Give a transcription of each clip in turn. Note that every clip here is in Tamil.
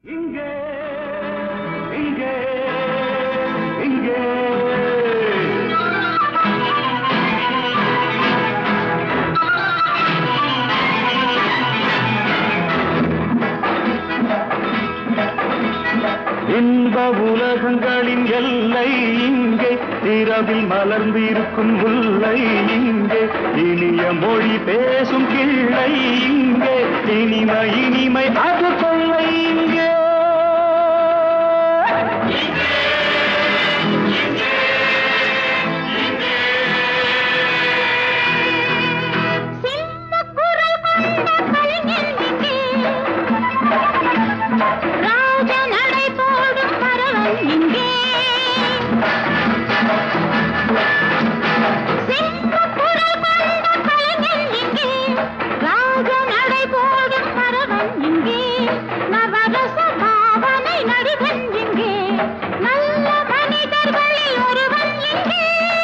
இங்கே இங்கே இங்கே இன்ப உலகங்களின் எல்லை இங்கே இரவில் மலர்ந்திருக்கும் முல்லை இங்கே இனிய மொழி பேசும் கிள்ளை இங்கே இனிமை இனிமை அது கொள்ளை இங்கே சிம்மக் குரல் கொண்ட கலைஞன் இங்கே. ராஜ நடை போடும் பறவன் இங்கே. சிம்மக் குரல் கொண்ட கலைஞன் இங்கே. ராஜ நடை போடும் பறவன் இங்கே. நவரச பாவனை நடிகன் இங்கே. நல்ல மனிதர்களில் ஒருவன் இங்கே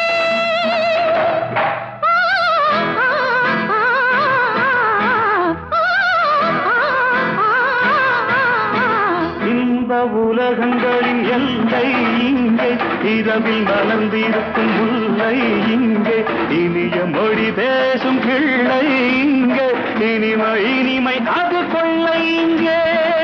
இன்ப உலகங்களின் எல்லை இங்கே இரவில் மலர்ந்திருக்கும் முல்லை இங்கே இனிய மொழி பேசும் கிள்ளை இங்கே இனிமை இனிமை அது கொள்ளை இங்கே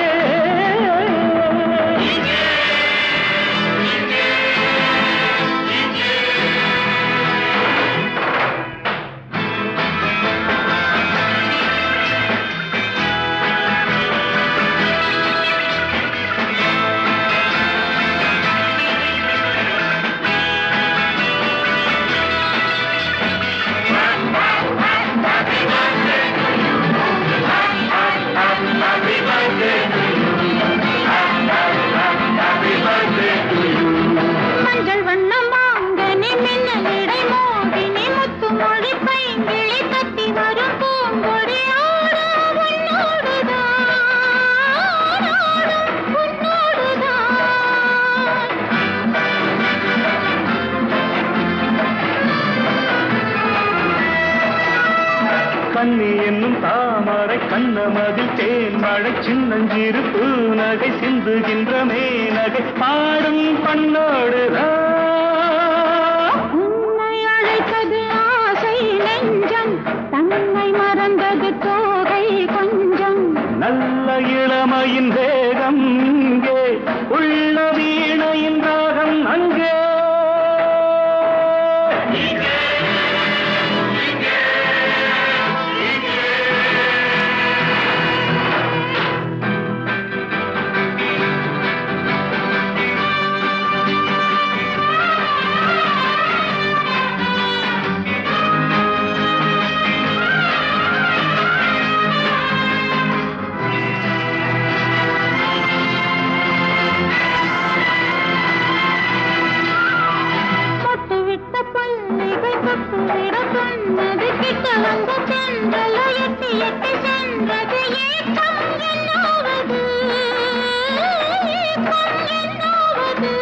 மஞ்சள் வண்ணம் மாங்கனி மின்னல் இடை மோகினி முத்து மொழி பைங்கிளி தத்தி வரும் பூங்கொடி ஆடும் உன்னோடுதான் ஆடும் உன்னோடுதான் கண்ணி என்னும் தாமரை கண்ணமதில் தேன் மழை சின்னஞ்சிறு பூநகை சிந்துகின்ற மேனகை பாடும் பண்ணோடுதான் உன்னை அழைத்தது ஆசை நெஞ்சம் தன்னை மறந்தது தோகை கொஞ்சம் நல்ல இளமையின் வேகம் இங்கே உள்ள வீணையின் ராகம் அங்கே பொட்டு விட்ட பள்ளிகை தொட்டு விட சொன்னது கிட்ட வந்த சென்றலோ எட்டி எட்டி சென்றது ஏக்கம் என்னாவது ஏக்கம் என்னாவது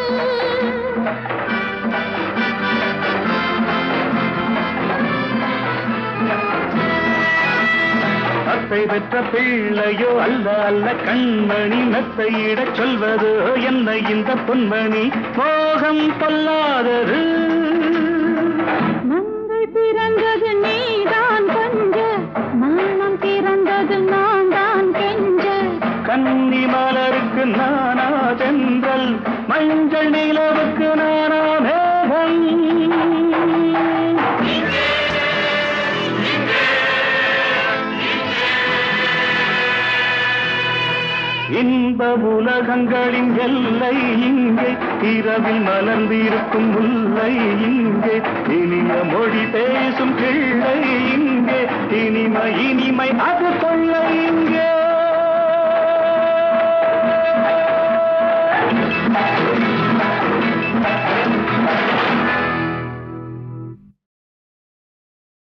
அத்தை பெற்ற பிள்ளையோ அல்ல அல்ல கண்மணி மெத்தையிடச் சொல்வது என்ன இந்த பொன்மணி மோகம் பொல்லாதது மங்கள் பிறந்தது நீதான் கொஞ்ச நாணம் பிறந்தது நான் தான் கெஞ்ச கன்னி மலருக்கு நானா தென்றல் மஞ்சள் நிலவுக்கு நானா மேகம் இன்ப உலகங்களின் எல்லை இங்கே இரவில் மலர்ந்திருக்கும் முல்லை இங்கே இனிய மொழி பேசும் கிள்ளை இங்கே இனிமை இனிமை அது கொள்ளை இங்கே